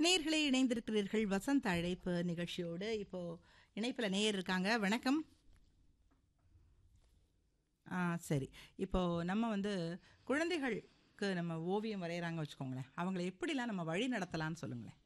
நேயர்களே இணைந்திருக்கிறீர்கள் வசந்த் அழைப்பு நிகழ்ச்சியோடு இப்போ இணைப்பில் நேயர் இருக்காங்க வணக்கம் ஆ சரி இப்போ நம்ம வந்து குழந்தைகளுக்கு நம்ம ஓவியம் வரைகிறாங்க வச்சுக்கோங்களேன் அவங்கள எப்படிலாம் நம்ம வழி நடத்தலாம்னு சொல்லுங்களேன்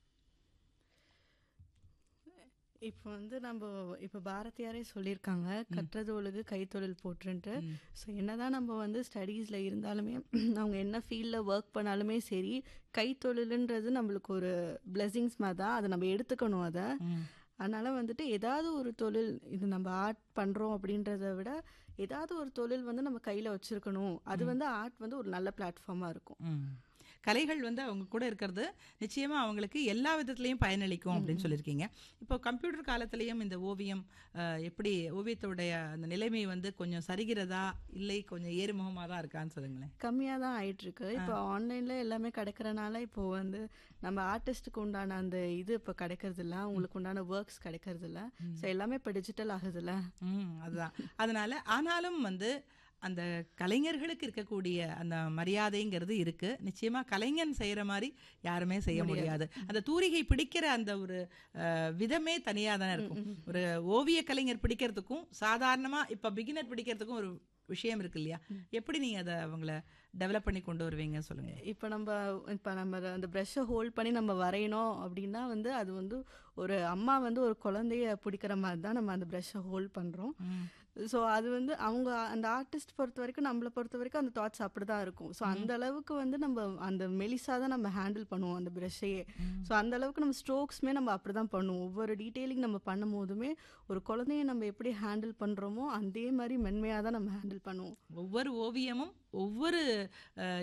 இப்போ வந்து நம்ம இப்போ பாரதியாரே சொல்லியிருக்காங்க கற்றது ஒழுகு கைத்தொழில் போற்றுன்ட்டு ஸோ என்னதான் நம்ம வந்து ஸ்டடீஸில் இருந்தாலுமே அவங்க என்ன ஃபீல்டில் ஒர்க் பண்ணாலுமே சரி கைத்தொழிலுன்றது நம்மளுக்கு ஒரு பிளெஸிங்ஸ் மாதிரி தான் அதை நம்ம எடுத்துக்கணும் அதை அதனால வந்துட்டு ஏதாவது ஒரு தொழில் இது நம்ம ஆர்ட் பண்ணுறோம் அப்படின்றத விட ஏதாவது ஒரு தொழில் வந்து நம்ம கையில் வச்சுருக்கணும் அது வந்து ஆர்ட் வந்து ஒரு நல்ல பிளாட்ஃபார்மாக இருக்கும் ம். கலைகள் வந்து அவங்க கூட இருக்கிறது நிச்சயமா அவங்களுக்கு எல்லா விதத்துலையும் பயனளிக்கும் அப்படின்னு சொல்லியிருக்கீங்க இப்போ கம்ப்யூட்டர் காலத்திலையும் இந்த ஓவியம் அஹ், எப்படி ஓவியத்தோடைய அந்த நிலைமை வந்து கொஞ்சம் சரிகிறதா இல்லை கொஞ்சம் ஏறுமுகமாக தான் இருக்கான்னு சொல்லுங்களேன் கம்மியாக தான் ஆயிட்டிருக்கு இப்போ ஆன்லைனில் எல்லாமே கிடைக்கிறனால இப்போ வந்து நம்ம ஆர்டிஸ்ட்டுக்கு உண்டான அந்த இது இப்போ கிடைக்கிறது இல்ல அவங்களுக்கு உண்டான ஒர்க்ஸ் கிடைக்கிறது இல்ல ஸோ எல்லாமே இப்போ டிஜிட்டல் ஆகுதுல்ல ம் அதுதான் அதனால ஆனாலும் வந்து அந்த கலைஞர்களுக்கு இருக்கக்கூடிய அந்த மரியாதைங்கிறது இருக்கு நிச்சயமா கலைஞன் செய்யற மாதிரி யாருமே செய்ய முடியாது அந்த தூரிகை பிடிக்கிற அந்த ஒரு அஹ், விதமே தனியா தானே இருக்கும் ஒரு ஓவிய கலைஞர் பிடிக்கிறதுக்கும் சாதாரணமா இப்ப பிகினர் பிடிக்கிறதுக்கும் ஒரு விஷயம் இருக்கு இல்லையா எப்படி நீங்க அதை அவங்கள டெவலப் பண்ணி கொண்டு வருவீங்க சொல்லுங்க இப்போ நம்ம இப்போ நம்ம அந்த ப்ரெஷ்ஷை ஹோல்ட் பண்ணி நம்ம வரையணும் அப்படின்னா வந்து அது வந்து ஒரு அம்மா வந்து ஒரு குழந்தைய பிடிக்கிற மாதிரி தான் நம்ம அந்த ப்ரெஷ்ஷை ஹோல்ட் பண்ணுறோம் ஸோ அது வந்து அவங்க அந்த ஆர்டிஸ்ட் பொறுத்த வரைக்கும் நம்மளை பொறுத்த வரைக்கும் அந்த தாட்ஸ் அப்படி தான் இருக்கும் ஸோ அந்த அளவுக்கு வந்து நம்ம அந்த மெலிசா தான் நம்ம ஹேண்டில் பண்ணுவோம் அந்த ப்ரெஷ்ஷையே ஸோ அந்த அளவுக்கு நம்ம ஸ்ட்ரோக்ஸுமே நம்ம அப்படி தான் பண்ணுவோம் ஒவ்வொரு டீட்டெயிலிங் நம்ம பண்ணும் போதுமே ஒரு குழந்தைய நம்ம எப்படி ஹேண்டில் பண்ணுறோமோ அதே மாதிரி மென்மையாக தான் நம்ம ஹேண்டில் பண்ணுவோம் ஒவ்வொரு ஓவியமும் ஒவ்வொரு அஹ்,